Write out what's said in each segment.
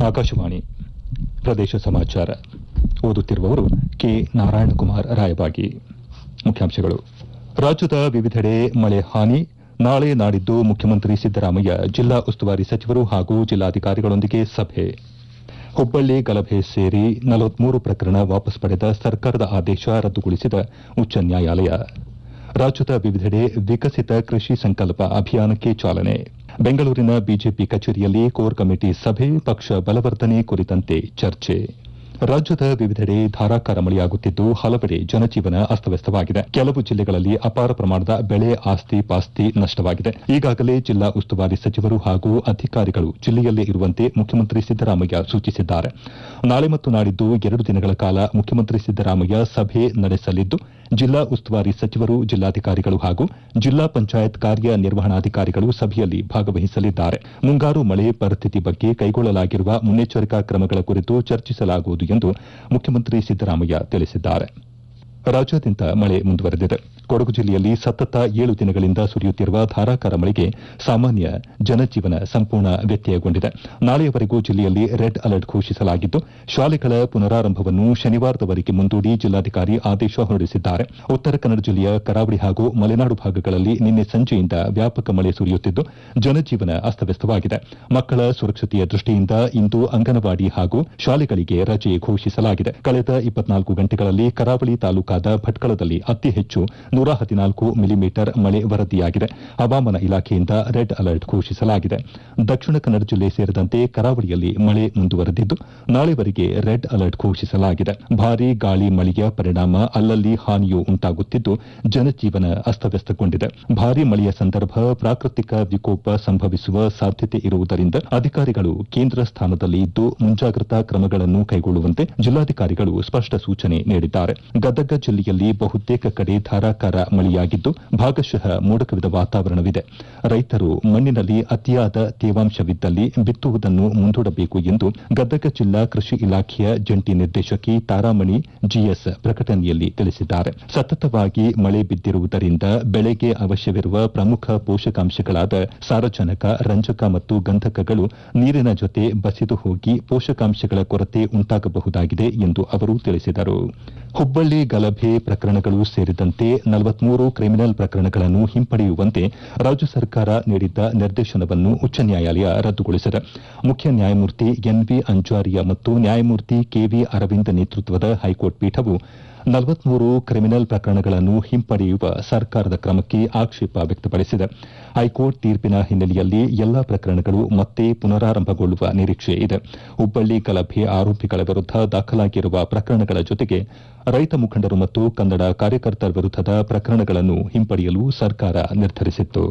ಆಕಾಶವಾಣಿ ಪ್ರದೇಶ ಸಮಾಚಾರ ಓದುತ್ತಿರುವವರು ಕೆ ನಾರಾಯಣಕುಮಾರ್ ರಾಯಬಾಗಿ ಮುಖ್ಯಾಂಶಗಳು ರಾಜ್ಯದ ವಿವಿಧೆಡೆ ಮಳೆ ಹಾನಿ ನಾಳೆ ನಾಡಿದ್ದು ಮುಖ್ಯಮಂತ್ರಿ ಸಿದ್ದರಾಮಯ್ಯ ಜಿಲ್ಲಾ ಉಸ್ತುವಾರಿ ಸಚಿವರು ಹಾಗೂ ಜಿಲ್ಲಾಧಿಕಾರಿಗಳೊಂದಿಗೆ ಸಭೆ ಹುಬ್ಬಳ್ಳಿ ಗಲಭೆ ಸೇರಿ ನಲವತ್ಮೂರು ಪ್ರಕರಣ ವಾಪಸ್ ಪಡೆದ ಸರ್ಕಾರದ ಆದೇಶ ರದ್ದುಗೊಳಿಸಿದ ಉಚ್ಚ ನ್ಯಾಯಾಲಯ ರಾಜ್ಯದ ವಿವಿಧೆಡೆ ವಿಕಸಿತ ಕೃಷಿ ಸಂಕಲ್ಪ ಅಭಿಯಾನಕ್ಕೆ ಚಾಲನೆ ಬೆಂಗಳೂರಿನ ಬಿಜೆಪಿ ಕಚೇರಿಯಲ್ಲಿ ಕೋರ್ ಕಮಿಟಿ ಸಭೆ ಪಕ್ಷ ಬಲವರ್ಧನೆ ಕುರಿತಂತೆ ಚರ್ಚೆ ರಾಜ್ಯದ ವಿವಿಧೆಡೆ ಧಾರಾಕಾರ ಮಳೆಯಾಗುತ್ತಿದ್ದು ಹಲವೆಡೆ ಜನಜೀವನ ಅಸ್ತವ್ಯಸ್ತವಾಗಿದೆ ಕೆಲವು ಜಿಲ್ಲೆಗಳಲ್ಲಿ ಅಪಾರ ಪ್ರಮಾಣದ ಬೆಳೆ ಆಸ್ತಿ ಪಾಸ್ತಿ ನಷ್ಟವಾಗಿದೆ ಈಗಾಗಲೇ ಜಿಲ್ಲಾ ಉಸ್ತುವಾರಿ ಸಚಿವರು ಹಾಗೂ ಅಧಿಕಾರಿಗಳು ಜಿಲ್ಲೆಯಲ್ಲೇ ಇರುವಂತೆ ಮುಖ್ಯಮಂತ್ರಿ ಸಿದ್ದರಾಮಯ್ಯ ಸೂಚಿಸಿದ್ದಾರೆ ನಾಳೆ ಮತ್ತು ನಾಡಿದ್ದು ಎರಡು ದಿನಗಳ ಕಾಲ ಮುಖ್ಯಮಂತ್ರಿ ಸಿದ್ದರಾಮಯ್ಯ ಸಭೆ ನಡೆಸಲಿದ್ದು ಜಿಲ್ಲಾ ಉಸ್ತುವಾರಿ ಸಚಿವರು ಜಿಲ್ಲಾಧಿಕಾರಿಗಳು ಹಾಗೂ ಜಿಲ್ಲಾ ಪಂಚಾಯತ್ ಕಾರ್ಯನಿರ್ವಹಣಾಧಿಕಾರಿಗಳು ಸಭೆಯಲ್ಲಿ ಭಾಗವಹಿಸಲಿದ್ದಾರೆ ಮುಂಗಾರು ಮಳೆ ಪರಿಸ್ಥಿತಿ ಬಗ್ಗೆ ಕೈಗೊಳ್ಳಲಾಗಿರುವ ಮುನ್ನೆಚ್ಚರಿಕಾ ಕ್ರಮಗಳ ಕುರಿತು ಚರ್ಚಿಸಲಾಗುವುದು ಎಂದು ಮುಖ್ಯಮಂತ್ರಿ ಸಿದ್ದರಾಮಯ್ಯ ತಿಳಿಸಿದ್ದಾರೆ ರಾಜ್ಯಾದ್ಯಂತ ಮಳೆ ಮುಂದುವರೆದಿದೆ ಕೊಡಗು ಜಿಲ್ಲೆಯಲ್ಲಿ ಸತತ ಏಳು ದಿನಗಳಿಂದ ಸುರಿಯುತ್ತಿರುವ ಧಾರಾಕಾರ ಮಳೆಗೆ ಸಾಮಾನ್ಯ ಜನಜೀವನ ಸಂಪೂರ್ಣ ವ್ಯತ್ಯಯಗೊಂಡಿದೆ ನಾಳೆಯವರೆಗೂ ಜಿಲ್ಲೆಯಲ್ಲಿ ರೆಡ್ ಅಲರ್ಟ್ ಘೋಷಿಸಲಾಗಿದ್ದು ಶಾಲೆಗಳ ಪುನರಾರಂಭವನ್ನು ಶನಿವಾರದವರೆಗೆ ಮುಂದೂಡಿ ಜಿಲ್ಲಾಧಿಕಾರಿ ಆದೇಶ ಹೊರಡಿಸಿದ್ದಾರೆ ಉತ್ತರ ಕನ್ನಡ ಜಿಲ್ಲೆಯ ಕರಾವಳಿ ಹಾಗೂ ಮಲೆನಾಡು ಭಾಗಗಳಲ್ಲಿ ನಿನ್ನೆ ಸಂಜೆಯಿಂದ ವ್ಯಾಪಕ ಮಳೆ ಸುರಿಯುತ್ತಿದ್ದು ಜನಜೀವನ ಅಸ್ತವ್ಯಸ್ತವಾಗಿದೆ ಮಕ್ಕಳ ಸುರಕ್ಷತೆಯ ದೃಷ್ಟಿಯಿಂದ ಇಂದು ಅಂಗನವಾಡಿ ಹಾಗೂ ಶಾಲೆಗಳಿಗೆ ರಜೆ ಘೋಷಿಸಲಾಗಿದೆ ಕಳೆದ ಇಪ್ಪತ್ನಾಲ್ಕು ಗಂಟೆಗಳಲ್ಲಿ ಕರಾವಳಿ ತಾಲೂಕಾದ ಭಟ್ಕಳದಲ್ಲಿ ಅತಿ ಹೆಚ್ಚು ನೂರ ಹದಿನಾಲ್ಕು ಮಿಲಿಮೀಟರ್ ಮಳೆ ವರದಿಯಾಗಿದೆ ಹವಾಮಾನ ಇಲಾಖೆಯಿಂದ ರೆಡ್ ಅಲರ್ಟ್ ಘೋಷಿಸಲಾಗಿದೆ ದಕ್ಷಿಣ ಕನ್ನಡ ಜಿಲ್ಲೆ ಸೇರಿದಂತೆ ಕರಾವಳಿಯಲ್ಲಿ ಮಳೆ ಮುಂದುವರೆದಿದ್ದು ನಾಳೆವರೆಗೆ ರೆಡ್ ಅಲರ್ಟ್ ಘೋಷಿಸಲಾಗಿದೆ ಭಾರೀ ಗಾಳಿ ಮಳೆಯ ಪರಿಣಾಮ ಅಲ್ಲಲ್ಲಿ ಹಾನಿಯೂ ಉಂಟಾಗುತ್ತಿದ್ದು ಜನಜೀವನ ಅಸ್ತವ್ಯಸ್ತಗೊಂಡಿದೆ ಭಾರೀ ಮಳೆಯ ಸಂದರ್ಭ ಪ್ರಾಕೃತಿಕ ವಿಕೋಪ ಸಂಭವಿಸುವ ಸಾಧ್ಯತೆ ಇರುವುದರಿಂದ ಅಧಿಕಾರಿಗಳು ಕೇಂದ್ರ ಸ್ಥಾನದಲ್ಲಿ ಇದ್ದು ಮುಂಜಾಗ್ರತಾ ಕ್ರಮಗಳನ್ನು ಕೈಗೊಳ್ಳುವಂತೆ ಜಿಲ್ಲಾಧಿಕಾರಿಗಳು ಸ್ಪಷ್ಟ ಸೂಚನೆ ನೀಡಿದ್ದಾರೆ ಗದಗ ಜಿಲ್ಲೆಯಲ್ಲಿ ಬಹುತೇಕ ಕಡೆ ಧಾರಾಕಾರ ಮಳೆಯಾಗಿದ್ದು ಭಾಗಶಃ ಮೋಡಕವಿದ ವಾತಾವರಣವಿದೆ ರೈತರು ಮಣ್ಣಿನಲ್ಲಿ ಅತಿಯಾದ ತೇವಾಂಶವಿದ್ದಲ್ಲಿ ಬಿತ್ತುವುದನ್ನು ಮುಂದೂಡಬೇಕು ಎಂದು ಗದಗ ಜಿಲ್ಲಾ ಕೃಷಿ ಇಲಾಖೆಯ ಜಂಟಿ ನಿರ್ದೇಶಕಿ ತಾರಾಮಣಿ ಜಿಎಸ್ ಪ್ರಕಟಣೆಯಲ್ಲಿ ತಿಳಿಸಿದ್ದಾರೆ ಸತತವಾಗಿ ಮಳೆ ಬಿದ್ದಿರುವುದರಿಂದ ಬೆಳೆಗೆ ಅವಶ್ಯವಿರುವ ಪ್ರಮುಖ ಪೋಷಕಾಂಶಗಳಾದ ಸಾರಜನಕ ರಂಜಕ ಮತ್ತು ಗಂಧಕಗಳು ನೀರಿನ ಜೊತೆ ಬಸಿದು ಹೋಗಿ ಪೋಷಕಾಂಶಗಳ ಕೊರತೆ ಉಂಟಾಗಬಹುದಾಗಿದೆ ಎಂದು ಅವರು ತಿಳಿಸಿದರು ಹುಬ್ಬಳ್ಳಿ ಗಲಭೆ ಪ್ರಕರಣಗಳು ಸೇರಿದಂತೆ ನಲವತ್ಮೂರು ಕ್ರಿಮಿನಲ್ ಪ್ರಕರಣಗಳನ್ನು ಹಿಂಪಡೆಯುವಂತೆ ರಾಜ್ಯ ಸರ್ಕಾರ ನೀಡಿದ್ದ ನಿರ್ದೇಶನವನ್ನು ಉಚ್ಚ ನ್ಯಾಯಾಲಯ ರದ್ದುಗೊಳಿಸಿದೆ ಮುಖ್ಯ ನ್ಯಾಯಮೂರ್ತಿ ಎನ್ವಿ ಅಂಜಾರಿಯಾ ಮತ್ತು ನ್ಯಾಯಮೂರ್ತಿ ಕೆವಿ ಅರವಿಂದ್ ನೇತೃತ್ವದ ಹೈಕೋರ್ಟ್ ಪೀಠವು ನಲವತ್ಮೂರು ಕ್ರಿಮಿನಲ್ ಪ್ರಕರಣಗಳನ್ನು ಹಿಂಪಡೆಯುವ ಸರ್ಕಾರದ ಕ್ರಮಕ್ಕೆ ಆಕ್ಷೇಪ ವ್ಯಕ್ತಪಡಿಸಿದೆ ಹೈಕೋರ್ಟ್ ತೀರ್ಪಿನ ಹಿನ್ನೆಲೆಯಲ್ಲಿ ಎಲ್ಲಾ ಪ್ರಕರಣಗಳು ಮತ್ತೆ ಪುನರಾರಂಭಗೊಳ್ಳುವ ನಿರೀಕ್ಷೆ ಇದೆ ಹುಬ್ಬಳ್ಳಿ ಗಲಭೆ ಆರೋಪಿಗಳ ವಿರುದ್ದ ದಾಖಲಾಗಿರುವ ಪ್ರಕರಣಗಳ ಜೊತೆಗೆ ರೈತ ಮುಖಂಡರು ಮತ್ತು ಕನ್ನಡ ಕಾರ್ಯಕರ್ತರ ವಿರುದ್ದದ ಪ್ರಕರಣಗಳನ್ನು ಹಿಂಪಡೆಯಲು ಸರ್ಕಾರ ನಿರ್ಧರಿಸಿತ್ತು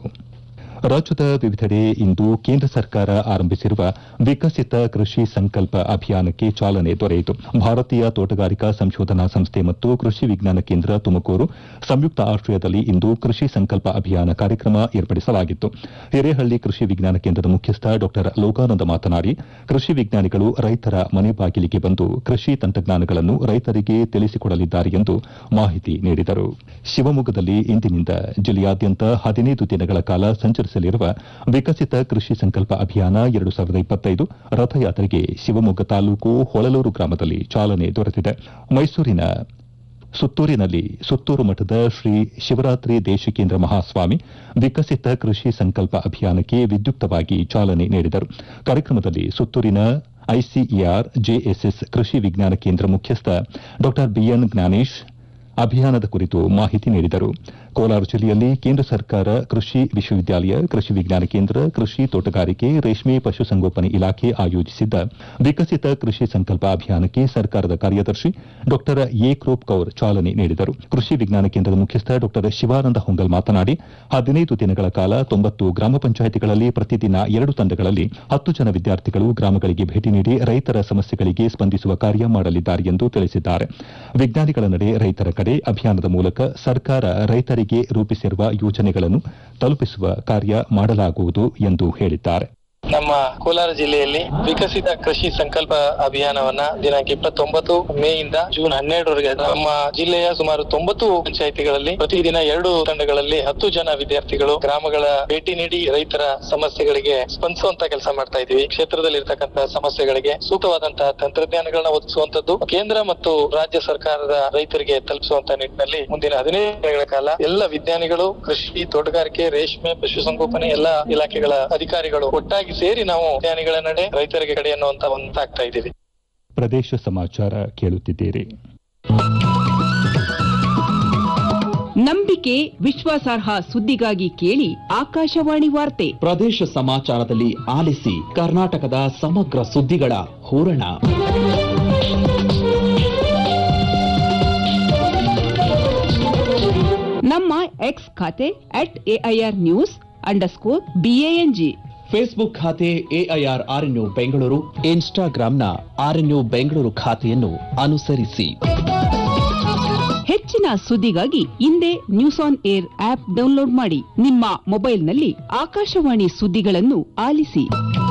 ರಾಜ್ಯದ ವಿವಿಧೆಡೆ ಇಂದು ಕೇಂದ್ರ ಸರ್ಕಾರ ಆರಂಭಿಸಿರುವ ವಿಕಸಿತ ಕೃಷಿ ಸಂಕಲ್ಪ ಅಭಿಯಾನಕ್ಕೆ ಚಾಲನೆ ದೊರೆಯಿತು ಭಾರತೀಯ ತೋಟಗಾರಿಕಾ ಸಂಶೋಧನಾ ಸಂಸ್ಥೆ ಮತ್ತು ಕೃಷಿ ವಿಜ್ಞಾನ ಕೇಂದ್ರ ತುಮಕೂರು ಸಂಯುಕ್ತ ಆಶ್ರಯದಲ್ಲಿ ಇಂದು ಕೃಷಿ ಸಂಕಲ್ಪ ಅಭಿಯಾನ ಕಾರ್ಯಕ್ರಮ ಏರ್ಪಡಿಸಲಾಗಿತ್ತು ಹಿರೇಹಳ್ಳಿ ಕೃಷಿ ವಿಜ್ಞಾನ ಕೇಂದ್ರದ ಮುಖ್ಯಸ್ಥ ಡಾ ಲೋಕಾನಂದ ಮಾತನಾಡಿ ಕೃಷಿ ವಿಜ್ಞಾನಿಗಳು ರೈತರ ಮನೆ ಬಾಗಿಲಿಗೆ ಬಂದು ಕೃಷಿ ತಂತ್ರಜ್ಞಾನಗಳನ್ನು ರೈತರಿಗೆ ತಿಳಿಸಿಕೊಡಲಿದ್ದಾರೆ ಎಂದು ಮಾಹಿತಿ ನೀಡಿದರು ಶಿವಮೊಗ್ಗದಲ್ಲಿ ಇಂದಿನಿಂದ ಜಿಲ್ಲೆಯಾದ್ಯಂತ ಹದಿನೈದು ದಿನಗಳ ಕಾಲ ಸಂಚರಿಸಲಿರುವ ವಿಕಸಿತ ಕೃಷಿ ಸಂಕಲ್ಪ ಅಭಿಯಾನ ಎರಡು ಸಾವಿರದ ಇಪ್ಪತ್ತೈದು ರಥಯಾತ್ರೆಗೆ ಶಿವಮೊಗ್ಗ ತಾಲೂಕು ಹೊಳಲೂರು ಗ್ರಾಮದಲ್ಲಿ ಚಾಲನೆ ದೊರೆತಿದೆ ಮೈಸೂರಿನ ಸುತ್ತೂರಿನಲ್ಲಿ ಸುತ್ತೂರು ಮಠದ ಶ್ರೀ ಶಿವರಾತ್ರಿ ದೇಶಿಕೇಂದ್ರ ಮಹಾಸ್ವಾಮಿ ವಿಕಸಿತ ಕೃಷಿ ಸಂಕಲ್ಪ ಅಭಿಯಾನಕ್ಕೆ ವಿದ್ಯುಕ್ತವಾಗಿ ಚಾಲನೆ ನೀಡಿದರು ಕಾರ್ಯಕ್ರಮದಲ್ಲಿ ಸುತ್ತೂರಿನ ಐಸಿಇಆರ್ ಜೆಎಸ್ಎಸ್ ಕೃಷಿ ವಿಜ್ಞಾನ ಕೇಂದ್ರ ಮುಖ್ಯಸ್ಥ ಡಾ ಬಿಎನ್ ಜ್ಞಾನೇಶ್ ಅಭಿಯಾನದ ಕುರಿತು ಮಾಹಿತಿ ನೀಡಿದರು ಕೋಲಾರ ಜಿಲ್ಲೆಯಲ್ಲಿ ಕೇಂದ್ರ ಸರ್ಕಾರ ಕೃಷಿ ವಿಶ್ವವಿದ್ಯಾಲಯ ಕೃಷಿ ವಿಜ್ಞಾನ ಕೇಂದ್ರ ಕೃಷಿ ತೋಟಗಾರಿಕೆ ರೇಷ್ಮೆ ಪಶುಸಂಗೋಪನೆ ಇಲಾಖೆ ಆಯೋಜಿಸಿದ್ದ ವಿಕಸಿತ ಕೃಷಿ ಸಂಕಲ್ಪ ಅಭಿಯಾನಕ್ಕೆ ಸರ್ಕಾರದ ಕಾರ್ಯದರ್ಶಿ ಡಾ ಏಕ್ರೋಪ್ ಕೌರ್ ಚಾಲನೆ ನೀಡಿದರು ಕೃಷಿ ವಿಜ್ಞಾನ ಕೇಂದ್ರದ ಮುಖ್ಯಸ್ಥ ಡಾ ಶಿವಾನಂದ ಹೊಂಗಲ್ ಮಾತನಾಡಿ ಹದಿನೈದು ದಿನಗಳ ಕಾಲ ತೊಂಬತ್ತು ಗ್ರಾಮ ಪಂಚಾಯಿತಿಗಳಲ್ಲಿ ಪ್ರತಿದಿನ ಎರಡು ತಂಡಗಳಲ್ಲಿ ಹತ್ತು ಜನ ವಿದ್ಯಾರ್ಥಿಗಳು ಗ್ರಾಮಗಳಿಗೆ ಭೇಟಿ ನೀಡಿ ರೈತರ ಸಮಸ್ಯೆಗಳಿಗೆ ಸ್ಪಂದಿಸುವ ಕಾರ್ಯ ಮಾಡಲಿದ್ದಾರೆ ಎಂದು ತಿಳಿಸಿದ್ದಾರೆ ವಿಜ್ಞಾನಿಗಳ ನಡೆ ರೈತರ ಕಡೆ ಅಭಿಯಾನದ ಮೂಲಕ ಸರ್ಕಾರ ರೈತರಿಗೆ ರೂಪಿಸಿರುವ ಯೋಜನೆಗಳನ್ನು ತಲುಪಿಸುವ ಕಾರ್ಯ ಮಾಡಲಾಗುವುದು ಎಂದು ಹೇಳಿದ್ದಾರೆ ನಮ್ಮ ಕೋಲಾರ ಜಿಲ್ಲೆಯಲ್ಲಿ ವಿಕಸಿತ ಕೃಷಿ ಸಂಕಲ್ಪ ಅಭಿಯಾನವನ್ನ ದಿನಾಂಕ ಇಪ್ಪತ್ತೊಂಬತ್ತು ಮೇ ಇಂದ ಜೂನ್ ಹನ್ನೆರಡರವರೆಗೆ ನಮ್ಮ ಜಿಲ್ಲೆಯ ಸುಮಾರು ತೊಂಬತ್ತು ಪಂಚಾಯಿತಿಗಳಲ್ಲಿ ಪ್ರತಿದಿನ ಎರಡು ತಂಡಗಳಲ್ಲಿ ಹತ್ತು ಜನ ವಿದ್ಯಾರ್ಥಿಗಳು ಗ್ರಾಮಗಳ ಭೇಟಿ ನೀಡಿ ರೈತರ ಸಮಸ್ಯೆಗಳಿಗೆ ಸ್ಪಂದಿಸುವಂತ ಕೆಲಸ ಮಾಡ್ತಾ ಇದ್ದೀವಿ ಕ್ಷೇತ್ರದಲ್ಲಿ ಇರ್ತಕ್ಕಂತಹ ಸಮಸ್ಯೆಗಳಿಗೆ ಸೂಕ್ತವಾದಂತಹ ತಂತ್ರಜ್ಞಾನಗಳನ್ನ ಒದಗಿಸುವಂತದ್ದು ಕೇಂದ್ರ ಮತ್ತು ರಾಜ್ಯ ಸರ್ಕಾರದ ರೈತರಿಗೆ ತಲುಪಿಸುವಂತ ನಿಟ್ಟಿನಲ್ಲಿ ಮುಂದಿನ ಹದಿನೈದು ದಿನಗಳ ಕಾಲ ಎಲ್ಲ ವಿಜ್ಞಾನಿಗಳು ಕೃಷಿ ತೋಟಗಾರಿಕೆ ರೇಷ್ಮೆ ಪಶುಸಂಗೋಪನೆ ಎಲ್ಲ ಇಲಾಖೆಗಳ ಅಧಿಕಾರಿಗಳು ಒಟ್ಟಾಗಿ ಸೇರಿ ನಾವು ವಿಜ್ಞಾನಿಗಳ ನಡೆ ರೈತರಿಗೆ ಕಡೆ ಅನ್ನುವಂತ ಒಂದಾಗ್ತಾ ಇದ್ದೀವಿ ಪ್ರದೇಶ ಸಮಾಚಾರ ಕೇಳುತ್ತಿದ್ದೀರಿ ನಂಬಿಕೆ ವಿಶ್ವಾಸಾರ್ಹ ಸುದ್ದಿಗಾಗಿ ಕೇಳಿ ಆಕಾಶವಾಣಿ ವಾರ್ತೆ ಪ್ರದೇಶ ಸಮಾಚಾರದಲ್ಲಿ ಆಲಿಸಿ ಕರ್ನಾಟಕದ ಸಮಗ್ರ ಸುದ್ದಿಗಳ ಹೂರಣ ನಮ್ಮ ಎಕ್ಸ್ ಖಾತೆ at AIR news underscore BANG Facebook ಖಾತೆ ಎಐಆರ್ ಆರ್ಎನ್ಯು ಬೆಂಗಳೂರು ಇನ್ಸ್ಟಾಗ್ರಾಂನ ಆರ್ಎನ್ಯು ಬೆಂಗಳೂರು ಖಾತೆಯನ್ನು ಅನುಸರಿಸಿ ಹೆಚ್ಚಿನ ಸುದ್ದಿಗಾಗಿ ಹಿಂದೆ news on air app download ಮಾಡಿ ನಿಮ್ಮ ಮೊಬೈಲ್ನಲ್ಲಿ ಆಕಾಶವಾಣಿ ಸುದ್ದಿಗಳನ್ನು ಆಲಿಸಿ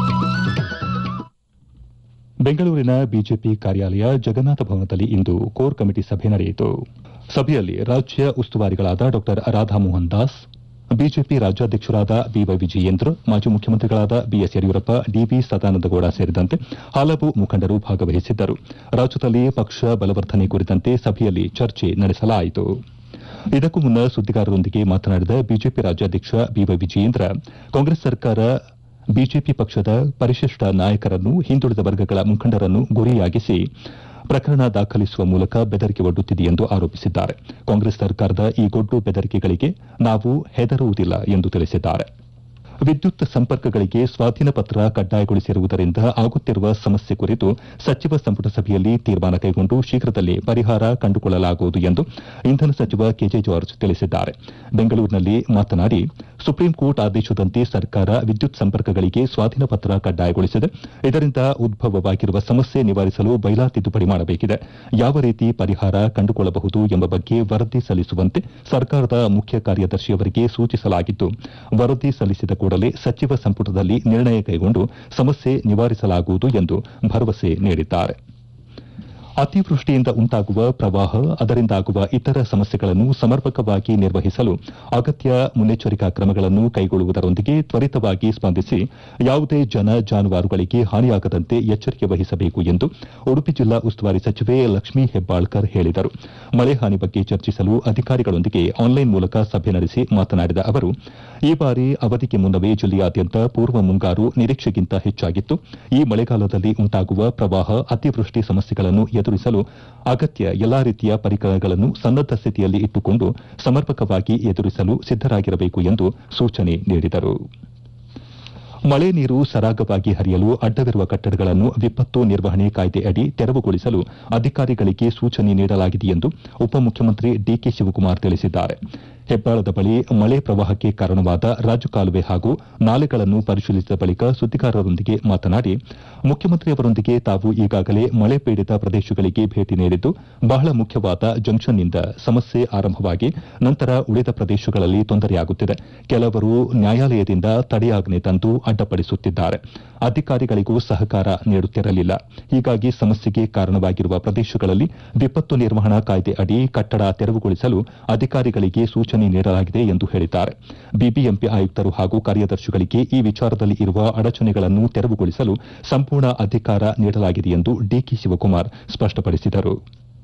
ಬೆಂಗಳೂರಿನ ಬಿಜೆಪಿ ಕಾರ್ಯಾಲಯ ಜಗನ್ನಾಥ ಭವನದಲ್ಲಿ ಇಂದು ಕೋರ್ ಕಮಿಟಿ ಸಭೆ ನಡೆಯಿತು ಸಭೆಯಲ್ಲಿ ರಾಜ್ಯ ಉಸ್ತುವಾರಿಗಳಾದ ಡಾ ರಾಧಾಮೋಹನ್ ದಾಸ್ ಬಿಜೆಪಿ ರಾಜ್ಯಾಧ್ಯಕ್ಷರಾದ ಬಿವೈ ವಿಜಯೇಂದ್ರ ಮಾಜಿ ಮುಖ್ಯಮಂತ್ರಿಗಳಾದ ಬಿಎಸ್ ಯಡಿಯೂರಪ್ಪ ಡಿವಿ ಸದಾನಂದಗೌಡ ಸೇರಿದಂತೆ ಹಲವು ಮುಖಂಡರು ಭಾಗವಹಿಸಿದ್ದರು ರಾಜ್ಯದಲ್ಲಿ ಪಕ್ಷ ಬಲವರ್ಧನೆ ಕುರಿತಂತೆ ಸಭೆಯಲ್ಲಿ ಚರ್ಚೆ ನಡೆಸಲಾಯಿತು ಇದಕ್ಕೂ ಮುನ್ನ ಸುದ್ದಿಗಾರರೊಂದಿಗೆ ಮಾತನಾಡಿದ ಬಿಜೆಪಿ ರಾಜ್ಯಾಧ್ಯಕ್ಷ ಬಿವೈ ವಿಜಯೇಂದ್ರ ಕಾಂಗ್ರೆಸ್ ಸರ್ಕಾರ ಬಿಜೆಪಿ ಪಕ್ಷದ ಪರಿಶಿಷ್ಟ ನಾಯಕರನ್ನು ಹಿಂದುಳಿದ ವರ್ಗಗಳ ಮುಖಂಡರನ್ನು ಗುರಿಯಾಗಿಸಿ ಪ್ರಕರಣ ದಾಖಲಿಸುವ ಮೂಲಕ ಬೆದರಿಕೆ ಒಡ್ಡುತ್ತಿದೆ ಎಂದು ಆರೋಪಿಸಿದ್ದಾರೆ ಕಾಂಗ್ರೆಸ್ ಸರ್ಕಾರದ ಈ ಗೊಡ್ಡು ಬೆದರಿಕೆಗಳಿಗೆ ನಾವು ಹೆದರುವುದಿಲ್ಲ ಎಂದು ತಿಳಿಸಿದ್ದಾರೆ ವಿದ್ಯುತ್ ಸಂಪರ್ಕಗಳಿಗೆ ಸ್ವಾಧೀನ ಪತ್ರ ಕಡ್ಡಾಯಗೊಳಿಸಿರುವುದರಿಂದ ಆಗುತ್ತಿರುವ ಸಮಸ್ಯೆ ಕುರಿತು ಸಚಿವ ಸಂಪುಟ ಸಭೆಯಲ್ಲಿ ತೀರ್ಮಾನ ಕೈಗೊಂಡು ಶೀಘ್ರದಲ್ಲೇ ಪರಿಹಾರ ಕಂಡುಕೊಳ್ಳಲಾಗುವುದು ಎಂದು ಇಂಧನ ಸಚಿವ ಕೆಜೆ ಜಾರ್ಜ್ ತಿಳಿಸಿದ್ದಾರೆ ಬೆಂಗಳೂರಿನಲ್ಲಿ ಮಾತನಾಡಿ ಸುಪ್ರೀಂ ಕೋರ್ಟ್ ಆದೇಶದಂತೆ ಸರ್ಕಾರ ವಿದ್ಯುತ್ ಸಂಪರ್ಕಗಳಿಗೆ ಸ್ವಾಧೀನ ಪತ್ರ ಕಡ್ಡಾಯಗೊಳಿಸಿದೆ ಇದರಿಂದ ಉದ್ಭವವಾಗಿರುವ ಸಮಸ್ಯೆ ನಿವಾರಿಸಲು ಬೈಲಾ ತಿದ್ದುಪಡಿ ಮಾಡಬೇಕಿದೆ ಯಾವ ರೀತಿ ಪರಿಹಾರ ಕಂಡುಕೊಳ್ಳಬಹುದು ಎಂಬ ಬಗ್ಗೆ ವರದಿ ಸಲ್ಲಿಸುವಂತೆ ಸರ್ಕಾರದ ಮುಖ್ಯ ಕಾರ್ಯದರ್ಶಿಯವರಿಗೆ ಸೂಚಿಸಲಾಗಿದ್ದು ವರದಿ ಸಲ್ಲಿಸಿದ ಕೂಡಲೇ ಸಚಿವ ಸಂಪುಟದಲ್ಲಿ ನಿರ್ಣಯ ಕೈಗೊಂಡು ಸಮಸ್ಯೆ ನಿವಾರಿಸಲಾಗುವುದು ಎಂದು ಭರವಸೆ ನೀಡಿದ್ದಾರೆ ಅತಿವೃಷ್ಟಿಯಿಂದ ಉಂಟಾಗುವ ಪ್ರವಾಹ ಅದರಿಂದಾಗುವ ಇತರ ಸಮಸ್ಯೆಗಳನ್ನು ಸಮರ್ಪಕವಾಗಿ ನಿರ್ವಹಿಸಲು ಅಗತ್ಯ ಮುನ್ನೆಚ್ಚರಿಕಾ ಕ್ರಮಗಳನ್ನು ಕೈಗೊಳ್ಳುವುದರೊಂದಿಗೆ ತ್ವರಿತವಾಗಿ ಸ್ಪಂದಿಸಿ ಯಾವುದೇ ಜನ ಜಾನುವಾರುಗಳಿಗೆ ಹಾನಿಯಾಗದಂತೆ ಎಚ್ಚರಿಕೆ ವಹಿಸಬೇಕು ಎಂದು ಉಡುಪಿ ಜಿಲ್ಲಾ ಉಸ್ತುವಾರಿ ಸಚಿವೆ ಲಕ್ಷ್ಮೀ ಹೆಬ್ಬಾಳ್ಕರ್ ಹೇಳಿದರು ಮಳೆ ಹಾನಿ ಬಗ್ಗೆ ಚರ್ಚಿಸಲು ಅಧಿಕಾರಿಗಳೊಂದಿಗೆ ಆನ್ಲೈನ್ ಮೂಲಕ ಸಭೆ ನಡೆಸಿ ಮಾತನಾಡಿದ ಅವರು ಈ ಬಾರಿ ಅವಧಿಗೆ ಮುನ್ನವೇ ಜಿಲ್ಲೆಯಾದ್ಯಂತ ಪೂರ್ವ ಮುಂಗಾರು ನಿರೀಕ್ಷೆಗಿಂತ ಹೆಚ್ಚಾಗಿತ್ತು ಈ ಮಳೆಗಾಲದಲ್ಲಿ ಉಂಟಾಗುವ ಪ್ರವಾಹ ಅತಿವೃಷ್ಟಿ ಸಮಸ್ಯೆಗಳನ್ನು ಎದುರಿಸಲು ಅಗತ್ಯ ಎಲ್ಲಾ ರೀತಿಯ ಪರಿಕರಗಳನ್ನು ಸನ್ನದ್ದ ಸ್ಥಿತಿಯಲ್ಲಿ ಇಟ್ಟುಕೊಂಡು ಸಮರ್ಪಕವಾಗಿ ಎದುರಿಸಲು ಸಿದ್ದರಾಗಿರಬೇಕು ಎಂದು ಸೂಚನೆ ನೀಡಿದರು ಮಳೆ ನೀರು ಸರಾಗವಾಗಿ ಹರಿಯಲು ಅಡ್ಡವಿರುವ ಕಟ್ಟಡಗಳನ್ನು ವಿಪತ್ತು ನಿರ್ವಹಣೆ ಕಾಯ್ದೆ ಅಡಿ ತೆರವುಗೊಳಿಸಲು ಅಧಿಕಾರಿಗಳಿಗೆ ಸೂಚನೆ ನೀಡಲಾಗಿದೆ ಎಂದು ಉಪಮುಖ್ಯಮಂತ್ರಿ ಡಿಕೆ ಶಿವಕುಮಾರ್ ತಿಳಿಸಿದ್ದಾರೆ ಹೆಬ್ಬಾಳದ ಬಳಿ ಮಳೆ ಪ್ರವಾಹಕ್ಕೆ ಕಾರಣವಾದ ರಾಜಕಾಲುವೆ ಹಾಗೂ ನಾಲೆಗಳನ್ನು ಪರಿಶೀಲಿಸಿದ ಬಳಿಕ ಸುದ್ದಿಗಾರರೊಂದಿಗೆ ಮಾತನಾಡಿ ಮುಖ್ಯಮಂತ್ರಿಯವರೊಂದಿಗೆ ತಾವು ಈಗಾಗಲೇ ಮಳೆ ಪೀಡಿತ ಪ್ರದೇಶಗಳಿಗೆ ಭೇಟಿ ನೀಡಿದ್ದು ಬಹಳ ಮುಖ್ಯವಾದ ಜಂಕ್ಷನ್ನಿಂದ ಸಮಸ್ಯೆ ಆರಂಭವಾಗಿ ನಂತರ ಉಳಿದ ಪ್ರದೇಶಗಳಲ್ಲಿ ತೊಂದರೆಯಾಗುತ್ತಿದೆ ಕೆಲವರು ನ್ಯಾಯಾಲಯದಿಂದ ತಡೆಯಾಜ್ಞೆ ತಂದು ಅಡ್ಡಪಡಿಸುತ್ತಿದ್ದಾರೆ ಅಧಿಕಾರಿಗಳಿಗೂ ಸಹಕಾರ ನೀಡುತ್ತಿರಲಿಲ್ಲ ಹೀಗಾಗಿ ಸಮಸ್ಯೆಗೆ ಕಾರಣವಾಗಿರುವ ಪ್ರದೇಶಗಳಲ್ಲಿ ವಿಪತ್ತು ನಿರ್ವಹಣಾ ಕಾಯ್ದೆ ಅಡಿ ಕಟ್ಟಡ ತೆರವುಗೊಳಿಸಲು ಅಧಿಕಾರಿಗಳಿಗೆ ಸೂಚನೆ ನೀಡಲಾಗಿದೆ ಎಂದು ಹೇಳಿದ್ದಾರೆ ಬಿಬಿಎಂಪಿ ಆಯುಕ್ತರು ಹಾಗೂ ಕಾರ್ಯದರ್ಶಿಗಳಿಗೆ ಈ ವಿಚಾರದಲ್ಲಿ ಇರುವ ಅಡಚಣೆಗಳನ್ನು ತೆರವುಗೊಳಿಸಲು ಸಂಪೂರ್ಣ ಅಧಿಕಾರ ನೀಡಲಾಗಿದೆ ಎಂದು ಡಿಕೆ ಶಿವಕುಮಾರ್ ಸ್ಪಷ್ಟಪಡಿಸಿದರು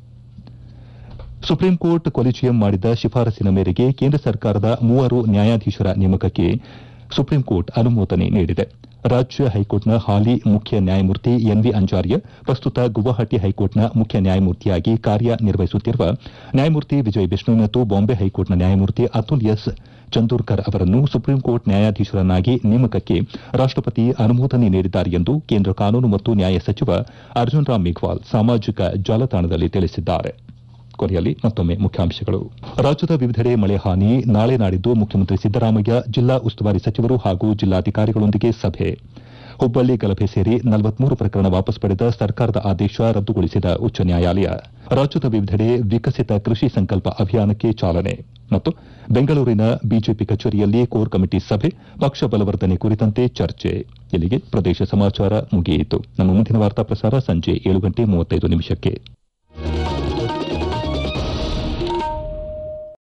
ಸುಪ್ರೀಂ ಕೋರ್ಟ್ ಕೊಲಿಜಿಯಂ ಮಾಡಿದ ಶಿಫಾರಸಿನ ಮೇರೆಗೆ ಕೇಂದ್ರ ಸರ್ಕಾರದ ಮೂವರು ನ್ಯಾಯಾಧೀಶರ ನೇಮಕಕ್ಕೆ ಸುಪ್ರೀಂ ಕೋರ್ಟ್ ಅನುಮೋದನೆ ನೀಡಿದೆ ರಾಜ್ಯ ಹೈಕೋರ್ಟ್ನ ಹಾಲಿ ಮುಖ್ಯ ನ್ಯಾಯಮೂರ್ತಿ ಎನ್ವಿ ಅಂಜಾರ್ಯ ಪ್ರಸ್ತುತ ಗುವಾಹಟಿ ಹೈಕೋರ್ಟ್ನ ಮುಖ್ಯ ನ್ಯಾಯಮೂರ್ತಿಯಾಗಿ ಕಾರ್ಯನಿರ್ವಹಿಸುತ್ತಿರುವ ನ್ಯಾಯಮೂರ್ತಿ ವಿಜಯ್ ಬಿಷ್ಣು ಮತ್ತು ಬಾಂಬೆ ಹೈಕೋರ್ಟ್ನ ನ್ಯಾಯಮೂರ್ತಿ ಅತುಲ್ ಎಸ್ ಚಂದೂರ್ಕರ್ ಅವರನ್ನು ಸುಪ್ರೀಂ ಕೋರ್ಟ್ ನ್ಯಾಯಾಧೀಶರನ್ನಾಗಿ ನೇಮಕಕ್ಕೆ ರಾಷ್ಟಪತಿ ಅನುಮೋದನೆ ನೀಡಿದ್ದಾರೆ ಎಂದು ಕೇಂದ್ರ ಕಾನೂನು ಮತ್ತು ನ್ಯಾಯ ಸಚಿವ ಅರ್ಜುನ್ ರಾಮ್ ಮೇಘ್ವಾಲ್ ಸಾಮಾಜಿಕ ಜಾಲತಾಣದಲ್ಲಿ ತಿಳಿಸಿದ್ದಾರೆ ಕೊನೆಯಲ್ಲಿ ಮತ್ತೊಮ್ಮೆ ಮುಖ್ಯಾಂಶಗಳು ರಾಜ್ಯದ ವಿವಿಧೆಡೆ ಮಳೆ ಹಾನಿ ನಾಳೆ ನಾಡಿದ್ದು ಮುಖ್ಯಮಂತ್ರಿ ಸಿದ್ದರಾಮಯ್ಯ ಜಿಲ್ಲಾ ಉಸ್ತುವಾರಿ ಸಚಿವರು ಹಾಗೂ ಜಿಲ್ಲಾಧಿಕಾರಿಗಳೊಂದಿಗೆ ಸಭೆ ಹುಬ್ಬಳ್ಳಿ ಗಲಭೆ ಸೇರಿ ನಲವತ್ಮೂರು ಪ್ರಕರಣ ವಾಪಸ್ ಪಡೆದ ಸರ್ಕಾರದ ಆದೇಶ ರದ್ದುಗೊಳಿಸಿದ ಉಚ್ಚ ನ್ಯಾಯಾಲಯ ರಾಜ್ಯದ ವಿವಿಧೆಡೆ ವಿಕಸಿತ ಕೃಷಿ ಸಂಕಲ್ಪ ಅಭಿಯಾನಕ್ಕೆ ಚಾಲನೆ ಮತ್ತು ಬೆಂಗಳೂರಿನ ಬಿಜೆಪಿ ಕಚೇರಿಯಲ್ಲಿ ಕೋರ್ ಕಮಿಟಿ ಸಭೆ ಪಕ್ಷ ಬಲವರ್ಧನೆ ಕುರಿತಂತೆ ಚರ್ಚೆ ಇಲ್ಲಿಗೆ ಪ್ರದೇಶ ಸಮಾಚಾರ ಮುಗಿಯಿತು ನಮ್ಮ ಮುಂದಿನ ವಾರ್ತಾ ಪ್ರಸಾರ ಸಂಜೆ ಏಳು ಗಂಟೆ ಮೂವತ್ತೈದು ನಿಮಿಷಕ್ಕೆ